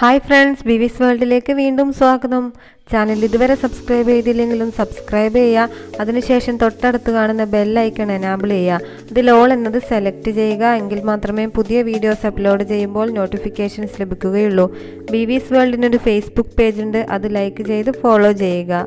hi friends ബിവിസ് വേൾഡിലേക്ക് വീണ്ടും സ്വാഗതം ചാനൽ ഇതുവരെ സബ്സ്ക്രൈബ് ചെയ്തില്ലെങ്കിലും സബ്സ്ക്രൈബ് ചെയ്യുക അതിനുശേഷം തൊട്ടടുത്ത് കാണുന്ന ബെൽ ഐക്കൺ എനാബിൾ ചെയ്യുക ഇതിൽ ഓൾ എന്നത് സെലക്ട് ചെയ്യുക എങ്കിൽ മാത്രമേ പുതിയ വീഡിയോസ് അപ്ലോഡ് ചെയ്യുമ്പോൾ നോട്ടിഫിക്കേഷൻസ് ലഭിക്കുകയുള്ളൂ ബിവിസ് വേൾഡിനൊരു ഫേസ്ബുക്ക് പേജ് ഉണ്ട് അത് ലൈക്ക് ചെയ്ത് ഫോളോ ചെയ്യുക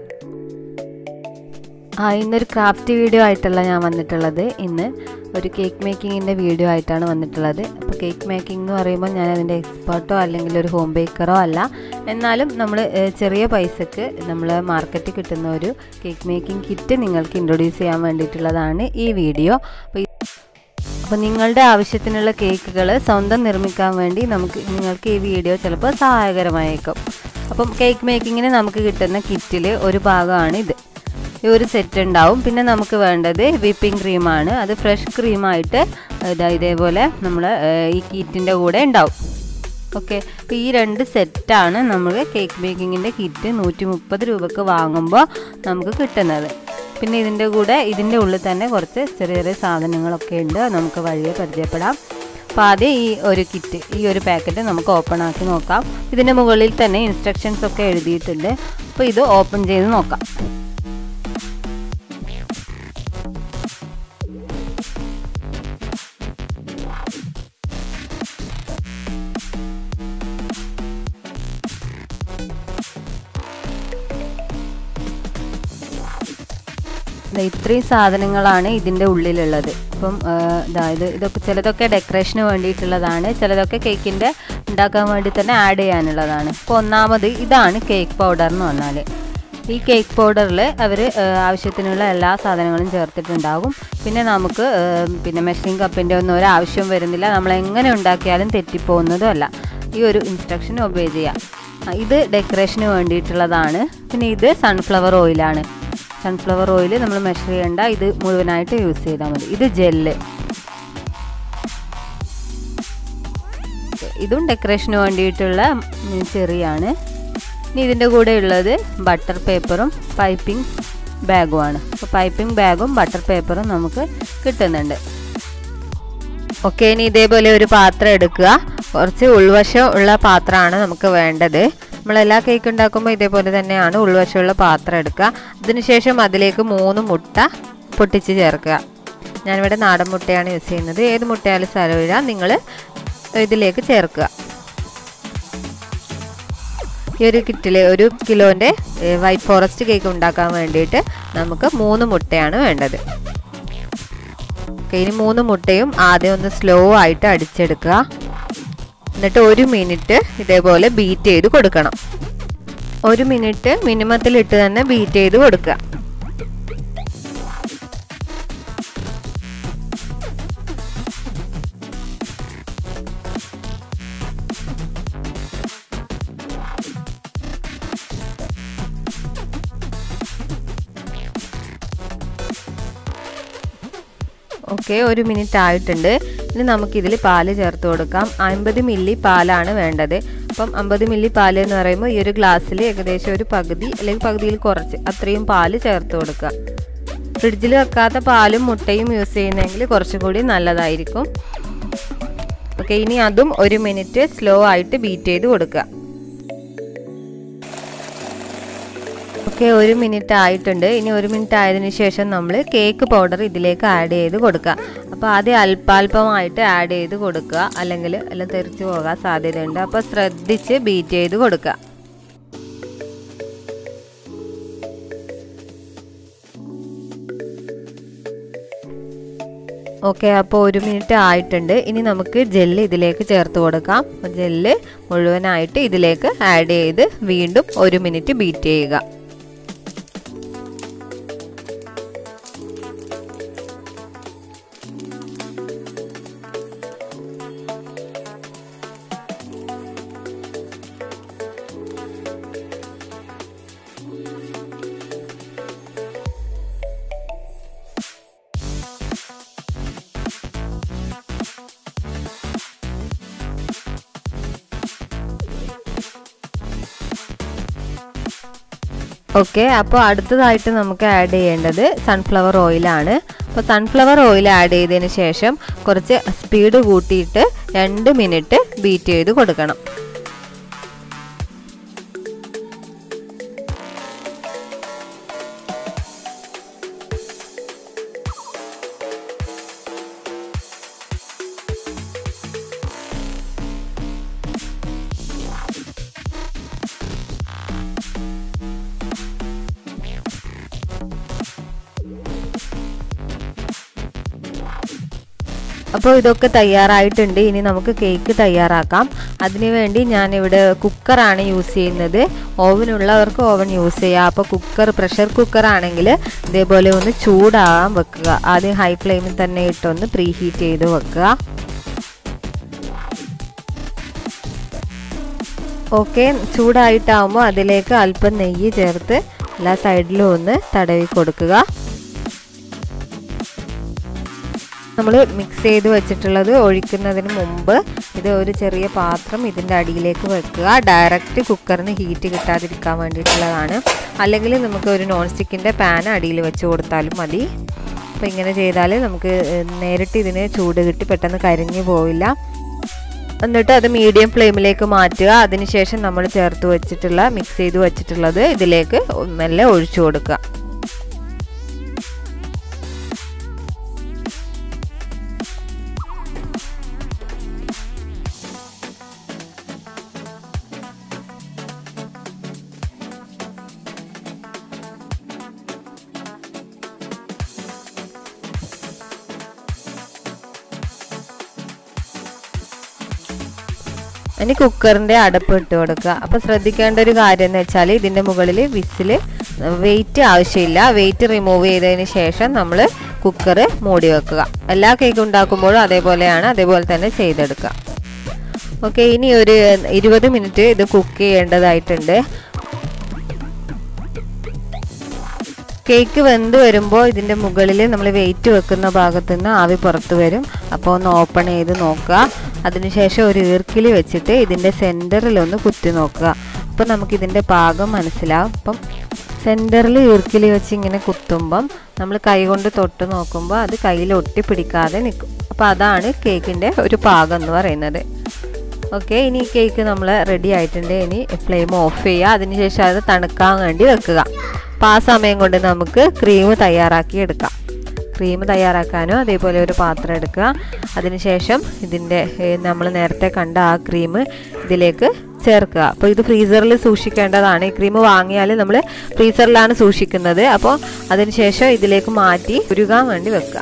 ആ ഇന്നൊരു ക്രാഫ്റ്റ് വീഡിയോ ആയിട്ടല്ല ഞാൻ വന്നിട്ടുള്ളത് ഇന്ന് ഒരു കേക്ക് മേക്കിങ്ങിൻ്റെ വീഡിയോ ആയിട്ടാണ് വന്നിട്ടുള്ളത് അപ്പോൾ കേക്ക് മേക്കിംഗ് എന്ന് പറയുമ്പോൾ ഞാൻ അതിൻ്റെ എക്സ്പേർട്ടോ അല്ലെങ്കിൽ ഒരു ഹോം ബേക്കറോ അല്ല എന്നാലും നമ്മൾ ചെറിയ പൈസക്ക് നമ്മൾ മാർക്കറ്റിൽ കിട്ടുന്ന ഒരു കേക്ക് മേക്കിംഗ് കിറ്റ് നിങ്ങൾക്ക് ഇൻട്രൊഡ്യൂസ് ചെയ്യാൻ വേണ്ടിയിട്ടുള്ളതാണ് ഈ വീഡിയോ അപ്പോൾ അപ്പോൾ നിങ്ങളുടെ ആവശ്യത്തിനുള്ള കേക്കുകൾ സ്വന്തം നിർമ്മിക്കാൻ വേണ്ടി നമുക്ക് നിങ്ങൾക്ക് ഈ വീഡിയോ ചിലപ്പോൾ സഹായകരമായേക്കും അപ്പം കേക്ക് മേക്കിങ്ങിന് നമുക്ക് കിട്ടുന്ന കിറ്റിൽ ഒരു ഭാഗമാണ് ഇത് ഈ ഒരു സെറ്റ് ഉണ്ടാവും പിന്നെ നമുക്ക് വേണ്ടത് വിപ്പിംഗ് ക്രീമാണ് അത് ഫ്രഷ് ക്രീമായിട്ട് ഇതാ ഇതേപോലെ നമ്മൾ ഈ കിറ്റിൻ്റെ കൂടെ ഉണ്ടാവും ഓക്കെ അപ്പോൾ ഈ രണ്ട് സെറ്റാണ് നമ്മൾ കേക്ക് മേക്കിങ്ങിൻ്റെ കിറ്റ് നൂറ്റി മുപ്പത് രൂപക്ക് വാങ്ങുമ്പോൾ നമുക്ക് കിട്ടുന്നത് പിന്നെ ഇതിൻ്റെ കൂടെ ഇതിൻ്റെ ഉള്ളിൽ തന്നെ കുറച്ച് ചെറിയ ചെറിയ സാധനങ്ങളൊക്കെ ഉണ്ട് നമുക്ക് വഴിയെ പരിചയപ്പെടാം അപ്പോൾ ആദ്യം ഈ ഒരു കിറ്റ് ഈ ഒരു പാക്കറ്റ് നമുക്ക് ഓപ്പൺ ആക്കി നോക്കാം ഇതിൻ്റെ മുകളിൽ തന്നെ ഇൻസ്ട്രക്ഷൻസ് ഒക്കെ എഴുതിയിട്ടുണ്ട് അപ്പോൾ ഇത് ഓപ്പൺ ചെയ്ത് നോക്കാം ഇത്രയും സാധനങ്ങളാണ് ഇതിൻ്റെ ഉള്ളിലുള്ളത് അപ്പം ഇതായത് ഇതൊക്കെ ചിലതൊക്കെ ഡെക്കറേഷന് വേണ്ടിയിട്ടുള്ളതാണ് ചിലതൊക്കെ കേക്കിൻ്റെ ഉണ്ടാക്കാൻ വേണ്ടി തന്നെ ആഡ് ചെയ്യാനുള്ളതാണ് അപ്പോൾ ഒന്നാമത് ഇതാണ് കേക്ക് പൗഡർ എന്ന് പറഞ്ഞാൽ ഈ കേക്ക് പൗഡറിൽ അവർ ആവശ്യത്തിനുള്ള എല്ലാ സാധനങ്ങളും ചേർത്തിട്ടുണ്ടാകും പിന്നെ നമുക്ക് പിന്നെ മെഷറിംഗ് കപ്പിൻ്റെ ഒന്നും ഒരു ആവശ്യം വരുന്നില്ല നമ്മൾ എങ്ങനെ ഉണ്ടാക്കിയാലും തെറ്റിപ്പോകുന്നതും അല്ല ഈ ഒരു ഇൻസ്ട്രക്ഷൻ ഒബേ ചെയ്യാം ഇത് ഡെക്കറേഷന് വേണ്ടിയിട്ടുള്ളതാണ് പിന്നെ ഇത് സൺഫ്ലവർ ഓയിലാണ് സൺഫ്ലവർ ഓയിൽ നമ്മൾ മെഷർ ചെയ്യേണ്ട ഇത് മുഴുവനായിട്ട് യൂസ് ചെയ്താൽ മതി ഇത് ജെല്ല് ഇതും ഡെക്കറേഷന് വേണ്ടിയിട്ടുള്ള ചെറിയാണ് ഇനി ഇതിൻ്റെ കൂടെ ഉള്ളത് ബട്ടർ പേപ്പറും പൈപ്പിംഗ് ബാഗുമാണ് അപ്പോൾ പൈപ്പിംഗ് ബാഗും ബട്ടർ പേപ്പറും നമുക്ക് കിട്ടുന്നുണ്ട് ഓക്കെ ഇനി ഇതേപോലെ ഒരു പാത്രം എടുക്കുക കുറച്ച് ഉൾവശം ഉള്ള പാത്രമാണ് നമുക്ക് വേണ്ടത് നമ്മളെല്ലാ കേക്ക് ഉണ്ടാക്കുമ്പോൾ ഇതേപോലെ തന്നെയാണ് ഉൾവശമുള്ള പാത്രം എടുക്കുക അതിനുശേഷം അതിലേക്ക് മൂന്ന് മുട്ട പൊട്ടിച്ച് ചേർക്കുക ഞാനിവിടെ നാടൻ മുട്ടയാണ് യൂസ് ചെയ്യുന്നത് ഏത് മുട്ടയാലും സ്ഥലമില്ല നിങ്ങൾ ഇതിലേക്ക് ചേർക്കുക ഈ ഒരു കിറ്റിൽ ഒരു കിലോൻ്റെ വൈറ്റ് ഫോറസ്റ്റ് കേക്ക് ഉണ്ടാക്കാൻ വേണ്ടിയിട്ട് നമുക്ക് മൂന്ന് മുട്ടയാണ് വേണ്ടത് ഇനി മൂന്ന് മുട്ടയും ആദ്യം ഒന്ന് സ്ലോ ആയിട്ട് അടിച്ചെടുക്കുക എന്നിട്ട് ഒരു മിനിറ്റ് ഇതേപോലെ ബീറ്റ് ചെയ്ത് കൊടുക്കണം ഒരു മിനിറ്റ് മിനിമത്തിലിട്ട് തന്നെ ബീറ്റ് ചെയ്ത് കൊടുക്കുക ഓക്കെ ഒരു മിനിറ്റ് ആയിട്ടുണ്ട് ഇനി നമുക്കിതിൽ പാല് ചേർത്ത് കൊടുക്കാം അമ്പത് മില്ലി പാലാണ് വേണ്ടത് അപ്പം അമ്പത് മില്ലി പാൽ എന്ന് പറയുമ്പോൾ ഈ ഒരു ഗ്ലാസ്സിൽ ഏകദേശം ഒരു പകുതി അല്ലെങ്കിൽ പകുതിയിൽ കുറച്ച് അത്രയും പാല് ചേർത്ത് കൊടുക്കുക ഫ്രിഡ്ജിൽ വെക്കാത്ത പാലും മുട്ടയും യൂസ് ചെയ്യുന്നതെങ്കിൽ കുറച്ചും കൂടി നല്ലതായിരിക്കും ഓക്കെ ഇനി അതും ഒരു മിനിറ്റ് സ്ലോ ആയിട്ട് ബീറ്റ് ചെയ്ത് കൊടുക്കുക ഓക്കെ ഒരു മിനിറ്റ് ആയിട്ടുണ്ട് ഇനി ഒരു മിനിറ്റ് ആയതിനു ശേഷം നമ്മൾ കേക്ക് പൗഡർ ഇതിലേക്ക് ആഡ് ചെയ്ത് കൊടുക്കുക അപ്പോൾ ആദ്യം അല്പാൽപമായിട്ട് ആഡ് ചെയ്ത് കൊടുക്കുക അല്ലെങ്കിൽ എല്ലാം തെറിച്ച് പോകാൻ സാധ്യതയുണ്ട് അപ്പോൾ ശ്രദ്ധിച്ച് ബീറ്റ് ചെയ്ത് കൊടുക്കുക ഓക്കെ അപ്പോൾ ഒരു മിനിറ്റ് ആയിട്ടുണ്ട് ഇനി നമുക്ക് ജെല്ല് ഇതിലേക്ക് ചേർത്ത് കൊടുക്കാം ജെല്ല് മുഴുവനായിട്ട് ഇതിലേക്ക് ആഡ് ചെയ്ത് വീണ്ടും ഒരു മിനിറ്റ് ബീറ്റ് ചെയ്യുക ഓക്കെ അപ്പോൾ അടുത്തതായിട്ട് നമുക്ക് ആഡ് ചെയ്യേണ്ടത് സൺഫ്ലവർ ഓയിലാണ് അപ്പോൾ സൺഫ്ലവർ ഓയിൽ ആഡ് ചെയ്തതിന് ശേഷം കുറച്ച് സ്പീഡ് കൂട്ടിയിട്ട് രണ്ട് മിനിറ്റ് ബീറ്റ് ചെയ്ത് കൊടുക്കണം അപ്പോൾ ഇതൊക്കെ തയ്യാറായിട്ടുണ്ട് ഇനി നമുക്ക് കേക്ക് തയ്യാറാക്കാം അതിനുവേണ്ടി ഞാനിവിടെ കുക്കറാണ് യൂസ് ചെയ്യുന്നത് ഓവനുള്ളവർക്ക് ഓവൻ യൂസ് ചെയ്യാം അപ്പോൾ കുക്കർ പ്രഷർ കുക്കർ ആണെങ്കിൽ ഇതേപോലെ ഒന്ന് ചൂടാകാൻ വെക്കുക ആദ്യം ഹൈ ഫ്ലെയിമിൽ തന്നെ ഇട്ടൊന്ന് പ്രീ ഹീറ്റ് ചെയ്ത് വെക്കുക ഓക്കെ ചൂടായിട്ടാവുമ്പോൾ അതിലേക്ക് അല്പം നെയ്യ് ചേർത്ത് എല്ലാ സൈഡിലും ഒന്ന് തടവി കൊടുക്കുക നമ്മൾ മിക്സ് ചെയ്ത് വെച്ചിട്ടുള്ളത് ഒഴിക്കുന്നതിന് മുമ്പ് ഇത് ഒരു ചെറിയ പാത്രം ഇതിൻ്റെ അടിയിലേക്ക് വെക്കുക ഡയറക്റ്റ് കുക്കറിന് ഹീറ്റ് കിട്ടാതിരിക്കാൻ വേണ്ടിയിട്ടുള്ളതാണ് അല്ലെങ്കിൽ നമുക്ക് ഒരു നോൺ സ്റ്റിക്കിൻ്റെ പാൻ അടിയിൽ വെച്ച് കൊടുത്താലും മതി അപ്പോൾ ഇങ്ങനെ ചെയ്താൽ നമുക്ക് നേരിട്ട് ഇതിന് ചൂട് കിട്ടി പെട്ടെന്ന് കരിഞ്ഞു പോവില്ല എന്നിട്ട് അത് മീഡിയം ഫ്ലെയിമിലേക്ക് മാറ്റുക അതിനുശേഷം നമ്മൾ ചേർത്ത് വെച്ചിട്ടുള്ള മിക്സ് ചെയ്ത് വെച്ചിട്ടുള്ളത് ഇതിലേക്ക് മെല്ലെ ഒഴിച്ചു കൊടുക്കുക ഇനി കുക്കറിൻ്റെ അടപ്പ് ഇട്ട് കൊടുക്കുക അപ്പോൾ ശ്രദ്ധിക്കേണ്ട ഒരു കാര്യം എന്ന് വെച്ചാൽ ഇതിൻ്റെ മുകളിൽ വിസിൽ വെയിറ്റ് ആവശ്യമില്ല വെയിറ്റ് റിമൂവ് ചെയ്തതിന് ശേഷം നമ്മൾ കുക്കർ മൂടി വെക്കുക എല്ലാ കേക്ക് ഉണ്ടാക്കുമ്പോഴും അതേപോലെയാണ് അതേപോലെ തന്നെ ചെയ്തെടുക്കുക ഓക്കെ ഇനി ഒരു ഇരുപത് മിനിറ്റ് ഇത് കുക്ക് ചെയ്യേണ്ടതായിട്ടുണ്ട് കേക്ക് വെന്ത് വരുമ്പോൾ ഇതിൻ്റെ മുകളിൽ നമ്മൾ വെയിറ്റ് വെക്കുന്ന ഭാഗത്ത് നിന്ന് ആവി പുറത്ത് വരും അപ്പോൾ ഒന്ന് ഓപ്പൺ ചെയ്ത് നോക്കുക അതിനുശേഷം ഒരു ഈർക്കിലി വെച്ചിട്ട് ഇതിൻ്റെ സെൻറ്ററിൽ ഒന്ന് കുത്തി നോക്കുക അപ്പോൾ നമുക്കിതിൻ്റെ പാകം മനസ്സിലാവും അപ്പം സെൻറ്ററിൽ ഈർക്കിലി വെച്ച് ഇങ്ങനെ കുത്തുമ്പം നമ്മൾ കൈ കൊണ്ട് തൊട്ട് നോക്കുമ്പോൾ അത് കയ്യിൽ ഒട്ടിപ്പിടിക്കാതെ നിൽക്കും അപ്പോൾ അതാണ് കേക്കിൻ്റെ ഒരു പാകം എന്ന് പറയുന്നത് ഓക്കെ ഇനി കേക്ക് നമ്മൾ റെഡി ആയിട്ടുണ്ട് ഇനി ഫ്ലെയിം ഓഫ് ചെയ്യുക അതിനുശേഷം അത് തണുക്കാൻ വേണ്ടി വെക്കുക അപ്പോൾ ആ സമയം കൊണ്ട് നമുക്ക് ക്രീം തയ്യാറാക്കി എടുക്കാം ക്രീം തയ്യാറാക്കാനും അതേപോലെ ഒരു പാത്രം എടുക്കുക അതിനുശേഷം ഇതിൻ്റെ നമ്മൾ നേരത്തെ കണ്ട ആ ക്രീം ഇതിലേക്ക് ചേർക്കുക അപ്പോൾ ഇത് ഫ്രീസറിൽ സൂക്ഷിക്കേണ്ടതാണ് ഈ ക്രീം വാങ്ങിയാൽ നമ്മൾ ഫ്രീസറിലാണ് സൂക്ഷിക്കുന്നത് അപ്പോൾ അതിനുശേഷം ഇതിലേക്ക് മാറ്റി ഉരുകാൻ വേണ്ടി വെക്കുക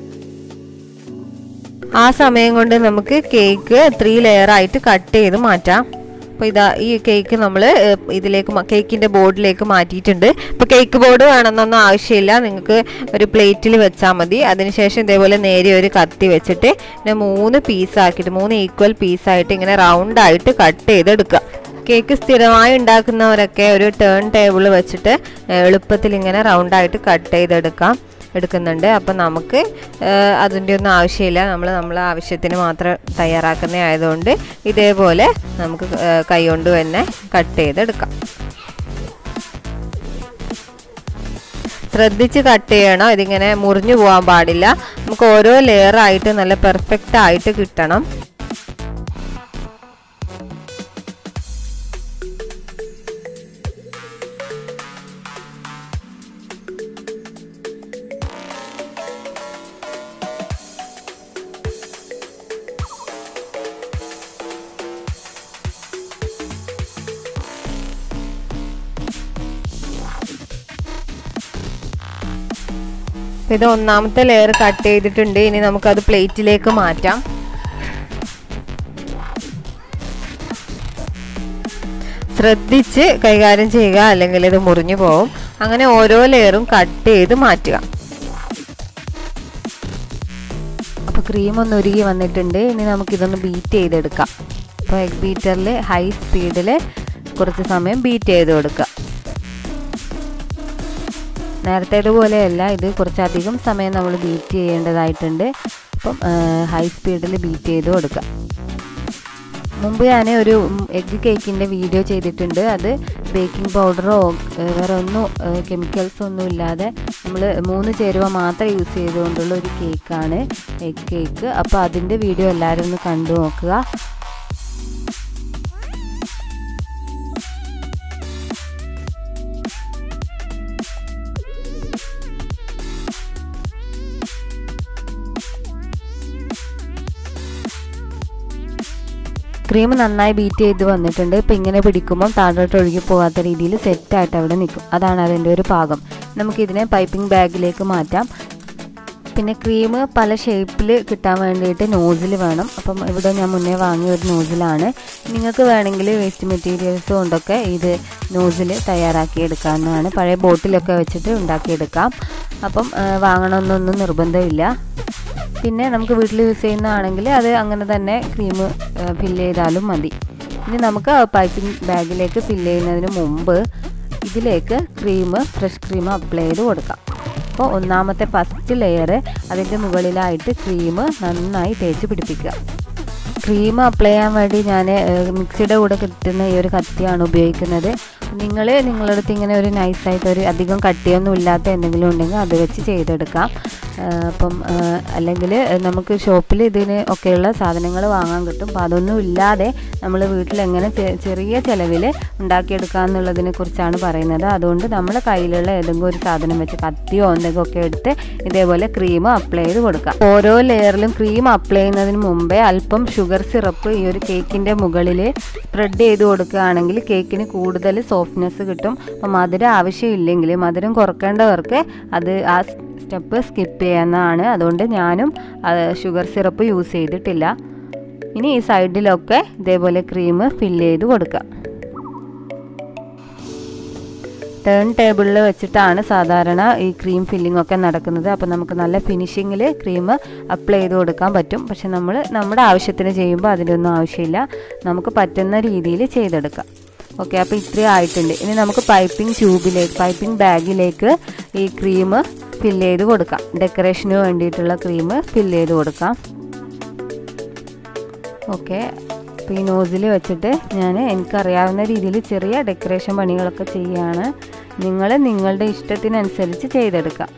ആ സമയം കൊണ്ട് നമുക്ക് കേക്ക് ത്രീ ലെയർ ആയിട്ട് കട്ട് ചെയ്ത് മാറ്റാം അപ്പോൾ ഇതാ ഈ കേക്ക് നമ്മൾ ഇതിലേക്ക് കേക്കിൻ്റെ ബോർഡിലേക്ക് മാറ്റിയിട്ടുണ്ട് ഇപ്പോൾ കേക്ക് ബോർഡ് വേണമെന്നൊന്നും ആവശ്യമില്ല നിങ്ങൾക്ക് ഒരു പ്ലേറ്റിൽ വെച്ചാൽ മതി അതിനുശേഷം ഇതേപോലെ നേരെ ഒരു കത്തി വെച്ചിട്ട് പിന്നെ മൂന്ന് പീസാക്കിയിട്ട് മൂന്ന് ഈക്വൽ പീസായിട്ട് ഇങ്ങനെ റൗണ്ടായിട്ട് കട്ട് ചെയ്തെടുക്കുക കേക്ക് സ്ഥിരമായി ഉണ്ടാക്കുന്നവരൊക്കെ ഒരു ടേൺ ടേബിൾ വെച്ചിട്ട് എളുപ്പത്തിൽ ഇങ്ങനെ റൗണ്ടായിട്ട് കട്ട് ചെയ്തെടുക്കാം എടുക്കുന്നുണ്ട് അപ്പം നമുക്ക് അതിൻ്റെ ഒന്നും ആവശ്യമില്ല നമ്മൾ നമ്മളെ ആവശ്യത്തിന് മാത്രം തയ്യാറാക്കുന്ന ആയതുകൊണ്ട് ഇതേപോലെ നമുക്ക് കൈ കൊണ്ട് തന്നെ കട്ട് ചെയ്തെടുക്കാം ശ്രദ്ധിച്ച് കട്ട് ചെയ്യണം ഇതിങ്ങനെ മുറിഞ്ഞു പോകാൻ പാടില്ല നമുക്ക് ഓരോ ലെയർ ആയിട്ട് നല്ല പെർഫെക്റ്റ് ആയിട്ട് കിട്ടണം ഇത് ഒന്നാമത്തെ ലെയർ കട്ട് ചെയ്തിട്ടുണ്ട് ഇനി നമുക്കത് പ്ലേറ്റിലേക്ക് മാറ്റാം ശ്രദ്ധിച്ച് കൈകാര്യം ചെയ്യുക അല്ലെങ്കിൽ ഇത് മുറിഞ്ഞു പോകും അങ്ങനെ ഓരോ ലെയറും കട്ട് ചെയ്ത് മാറ്റുക അപ്പോൾ ക്രീം ഒന്ന് ഉരുകി വന്നിട്ടുണ്ട് ഇനി നമുക്കിതൊന്ന് ബീറ്റ് ചെയ്തെടുക്കാം അപ്പോൾ എഗ് ബീറ്ററിൽ ഹൈ സ്പീഡിൽ കുറച്ച് സമയം ബീറ്റ് ചെയ്ത് കൊടുക്കുക നേരത്തേതുപോലെയല്ല ഇത് കുറച്ചധികം സമയം നമ്മൾ ബീറ്റ് ചെയ്യേണ്ടതായിട്ടുണ്ട് അപ്പം ഹൈ സ്പീഡിൽ ബീറ്റ് ചെയ്ത് കൊടുക്കുക മുമ്പ് ഞാൻ ഒരു എഗ് കേക്കിൻ്റെ വീഡിയോ ചെയ്തിട്ടുണ്ട് അത് ബേക്കിംഗ് പൗഡറോ വേറെ ഒന്നും കെമിക്കൽസ് ഒന്നും ഇല്ലാതെ നമ്മൾ മൂന്ന് ചേരുവ മാത്രം യൂസ് ചെയ്തുകൊണ്ടുള്ള ഒരു കേക്കാണ് എഗ് കേക്ക് അപ്പോൾ അതിൻ്റെ വീഡിയോ എല്ലാവരും ഒന്ന് കണ്ടു നോക്കുക ക്രീം നന്നായി ബീറ്റ് ചെയ്ത് വന്നിട്ടുണ്ട് ഇപ്പം ഇങ്ങനെ പിടിക്കുമ്പം താഴോട്ട് ഒഴുകി പോകാത്ത രീതിയിൽ സെറ്റായിട്ട് അവിടെ നിൽക്കും അതാണ് അതിൻ്റെ ഒരു പാകം നമുക്കിതിനെ പൈപ്പിംഗ് ബാഗിലേക്ക് മാറ്റാം പിന്നെ ക്രീം പല ഷേപ്പിൽ കിട്ടാൻ വേണ്ടിയിട്ട് നോസിൽ വേണം അപ്പം ഇവിടെ ഞാൻ മുന്നേ വാങ്ങിയ ഒരു നോസിലാണ് നിങ്ങൾക്ക് വേണമെങ്കിൽ വേസ്റ്റ് മെറ്റീരിയൽസ് കൊണ്ടൊക്കെ ഇത് നോസിൽ തയ്യാറാക്കി എടുക്കാവുന്നതാണ് പഴയ ബോട്ടിലൊക്കെ വെച്ചിട്ട് ഉണ്ടാക്കിയെടുക്കാം അപ്പം വാങ്ങണമെന്നൊന്നും നിർബന്ധമില്ല പിന്നെ നമുക്ക് വീട്ടിൽ യൂസ് ചെയ്യുന്നതാണെങ്കിൽ അത് അങ്ങനെ തന്നെ ക്രീം ഫില്ല് ചെയ്താലും മതി ഇനി നമുക്ക് പൈപ്പിംഗ് ബാഗിലേക്ക് ഫില്ല് ചെയ്യുന്നതിന് മുമ്പ് ഇതിലേക്ക് ക്രീം ഫ്രഷ് ക്രീം അപ്ലൈ ചെയ്ത് കൊടുക്കാം അപ്പോൾ ഒന്നാമത്തെ ഫസ്റ്റ് ലെയർ അതിൻ്റെ മുകളിലായിട്ട് ക്രീം നന്നായി തേച്ച് പിടിപ്പിക്കുക ക്രീം അപ്ലൈ ചെയ്യാൻ വേണ്ടി ഞാൻ മിക്സിയുടെ കൂടെ കിട്ടുന്ന ഈ ഒരു കത്തിയാണ് ഉപയോഗിക്കുന്നത് നിങ്ങൾ നിങ്ങളുടെ അടുത്ത് ഇങ്ങനെ ഒരു നൈസായിട്ട് ഒരു അധികം കട്ടിയൊന്നും ഇല്ലാത്ത എന്തെങ്കിലും ഉണ്ടെങ്കിൽ അത് വെച്ച് ചെയ്തെടുക്കാം അപ്പം അല്ലെങ്കിൽ നമുക്ക് ഷോപ്പിൽ ഇതിന് ഒക്കെയുള്ള സാധനങ്ങൾ വാങ്ങാൻ കിട്ടും അപ്പോൾ അതൊന്നും ഇല്ലാതെ നമ്മൾ വീട്ടിൽ എങ്ങനെ ചെറിയ ചിലവിൽ ഉണ്ടാക്കിയെടുക്കുക എന്നുള്ളതിനെ കുറിച്ചാണ് പറയുന്നത് അതുകൊണ്ട് നമ്മുടെ കയ്യിലുള്ള ഏതെങ്കിലും ഒരു സാധനം വെച്ച് കത്തിയോ എന്തെങ്കിലും ഒക്കെ എടുത്ത് ഇതേപോലെ ക്രീം അപ്ലൈ ചെയ്ത് കൊടുക്കാം ഓരോ ലെയറിലും ക്രീം അപ്ലൈ ചെയ്യുന്നതിന് മുമ്പേ അല്പം ഷുഗർ സിറപ്പ് ഈ ഒരു കേക്കിൻ്റെ മുകളിൽ സ്പ്രെഡ് ചെയ്ത് കൊടുക്കുകയാണെങ്കിൽ കേക്കിന് കൂടുതൽ സോഫ്റ്റ്നെസ് കിട്ടും അപ്പോൾ മധുരം ആവശ്യമില്ലെങ്കിൽ മധുരം കുറക്കേണ്ടവർക്ക് അത് ആ സ്റ്റെപ്പ് സ്കിപ്പ് ചെയ്യാവുന്നതാണ് അതുകൊണ്ട് ഞാനും ഷുഗർ സിറപ്പ് യൂസ് ചെയ്തിട്ടില്ല ഇനി ഈ സൈഡിലൊക്കെ ഇതേപോലെ ക്രീം ഫില്ല് ചെയ്ത് കൊടുക്കുക ടേൺ ടേബിളിൽ വെച്ചിട്ടാണ് സാധാരണ ഈ ക്രീം ഫില്ലിംഗ് ഒക്കെ നടക്കുന്നത് അപ്പോൾ നമുക്ക് നല്ല ഫിനിഷിങ്ങിൽ ക്രീം അപ്ലൈ ചെയ്ത് കൊടുക്കാൻ പറ്റും പക്ഷെ നമ്മൾ നമ്മുടെ ആവശ്യത്തിന് ചെയ്യുമ്പോൾ അതിൻ്റെ ആവശ്യമില്ല നമുക്ക് പറ്റുന്ന രീതിയിൽ ചെയ്തെടുക്കാം ഓക്കെ അപ്പോൾ ഇത്രയും ആയിട്ടുണ്ട് ഇനി നമുക്ക് പൈപ്പിംഗ് ട്യൂബിലേക്ക് പൈപ്പിംഗ് ബാഗിലേക്ക് ഈ ക്രീം ഫില്ല് ചെയ്ത് കൊടുക്കാം ഡെക്കറേഷന് വേണ്ടിയിട്ടുള്ള ക്രീം ഫില്ല് ചെയ്ത് കൊടുക്കാം ഓക്കെ അപ്പോൾ ഈ നോസിൽ വെച്ചിട്ട് ഞാൻ എനിക്കറിയാവുന്ന രീതിയിൽ ചെറിയ ഡെക്കറേഷൻ പണികളൊക്കെ ചെയ്യുകയാണ് നിങ്ങൾ നിങ്ങളുടെ ഇഷ്ടത്തിനനുസരിച്ച് ചെയ്തെടുക്കാം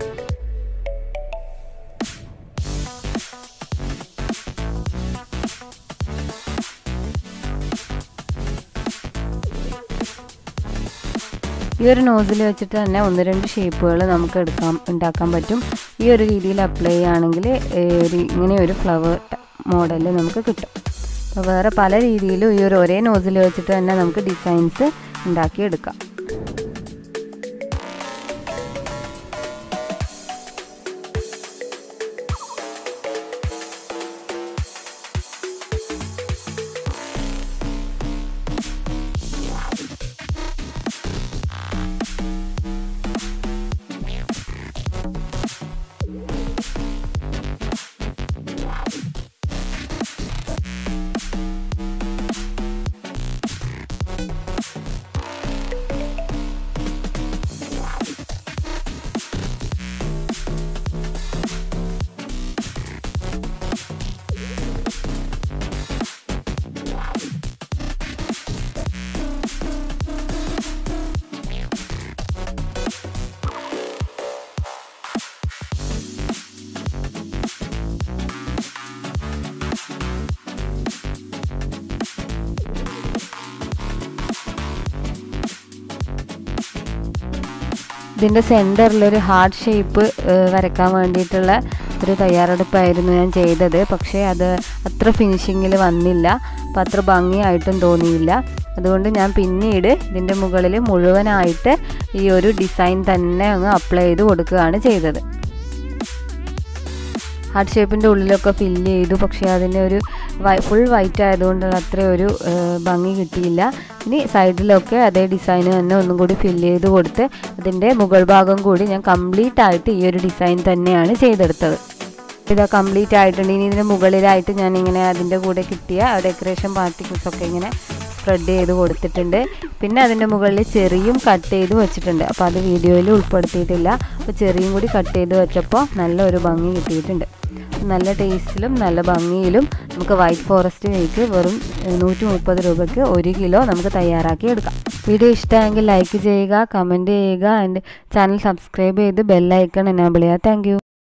ഈ ഒരു നോസിൽ വെച്ചിട്ട് തന്നെ ഒന്ന് രണ്ട് ഷേപ്പുകൾ നമുക്ക് എടുക്കാം ഉണ്ടാക്കാൻ പറ്റും ഈ ഒരു രീതിയിൽ അപ്ലൈ ചെയ്യുകയാണെങ്കിൽ ഒരു ഇങ്ങനെ ഒരു ഫ്ലവർ മോഡൽ നമുക്ക് കിട്ടും അപ്പോൾ വേറെ പല രീതിയിലും ഈ ഒരു ഒരേ നോസിൽ വെച്ചിട്ട് തന്നെ നമുക്ക് ഡിസൈൻസ് ഉണ്ടാക്കിയെടുക്കാം ഇതിൻ്റെ സെൻറ്ററിലൊരു ഹാർട്ട് ഷേപ്പ് വരയ്ക്കാൻ വേണ്ടിയിട്ടുള്ള ഒരു തയ്യാറെടുപ്പായിരുന്നു ഞാൻ ചെയ്തത് പക്ഷേ അത് അത്ര ഫിനിഷിങ്ങിൽ വന്നില്ല അപ്പോൾ അത്ര ഭംഗിയായിട്ടും തോന്നിയില്ല അതുകൊണ്ട് ഞാൻ പിന്നീട് ഇതിൻ്റെ മുകളിൽ മുഴുവനായിട്ട് ഈ ഒരു ഡിസൈൻ തന്നെ അങ്ങ് അപ്ലൈ ചെയ്ത് കൊടുക്കുകയാണ് ചെയ്തത് ഹാർട്ട് ഷേപ്പിൻ്റെ ഉള്ളിലൊക്കെ ഫില്ല് ചെയ്തു പക്ഷേ അതിൻ്റെ ഒരു ഫുൾ വൈറ്റ് ആയതുകൊണ്ട് അത്ര ഒരു ഭംഗി കിട്ടിയില്ല ഇനി സൈഡിലൊക്കെ അതേ ഡിസൈൻ തന്നെ ഒന്നും കൂടി ഫില്ല് ചെയ്ത് കൊടുത്ത് അതിൻ്റെ മുകൾ ഭാഗം കൂടി ഞാൻ കംപ്ലീറ്റ് ആയിട്ട് ഈ ഒരു ഡിസൈൻ തന്നെയാണ് ചെയ്തെടുത്തത് ഇത് കംപ്ലീറ്റ് ആയിട്ടുണ്ട് ഇനി ഇതിൻ്റെ മുകളിലായിട്ട് ഞാൻ ഇങ്ങനെ അതിൻ്റെ കൂടെ കിട്ടിയ ഡെക്കറേഷൻ പാർട്ടിക്കിൾസ് ഒക്കെ ഇങ്ങനെ സ്പ്രെഡ് ചെയ്ത് കൊടുത്തിട്ടുണ്ട് പിന്നെ അതിൻ്റെ മുകളിൽ ചെറിയും കട്ട് ചെയ്ത് വെച്ചിട്ടുണ്ട് അപ്പോൾ അത് വീഡിയോയിൽ ഉൾപ്പെടുത്തിയിട്ടില്ല അപ്പോൾ ചെറിയും കൂടി കട്ട് ചെയ്ത് വെച്ചപ്പോൾ നല്ലൊരു ഭംഗി കിട്ടിയിട്ടുണ്ട് നല്ല ടേസ്റ്റിലും നല്ല ഭംഗിയിലും നമുക്ക് വൈറ്റ് ഫോറസ്റ്റ് കേക്ക് വെറും നൂറ്റി മുപ്പത് രൂപയ്ക്ക് ഒരു കിലോ നമുക്ക് തയ്യാറാക്കി എടുക്കാം വീഡിയോ ഇഷ്ടമായെങ്കിൽ ലൈക്ക് ചെയ്യുക കമൻറ്റ് ചെയ്യുക ആൻഡ് ചാനൽ സബ്സ്ക്രൈബ് ചെയ്ത് ബെല്ലൈക്കൺ എനാബിൾ ചെയ്യുക താങ്ക്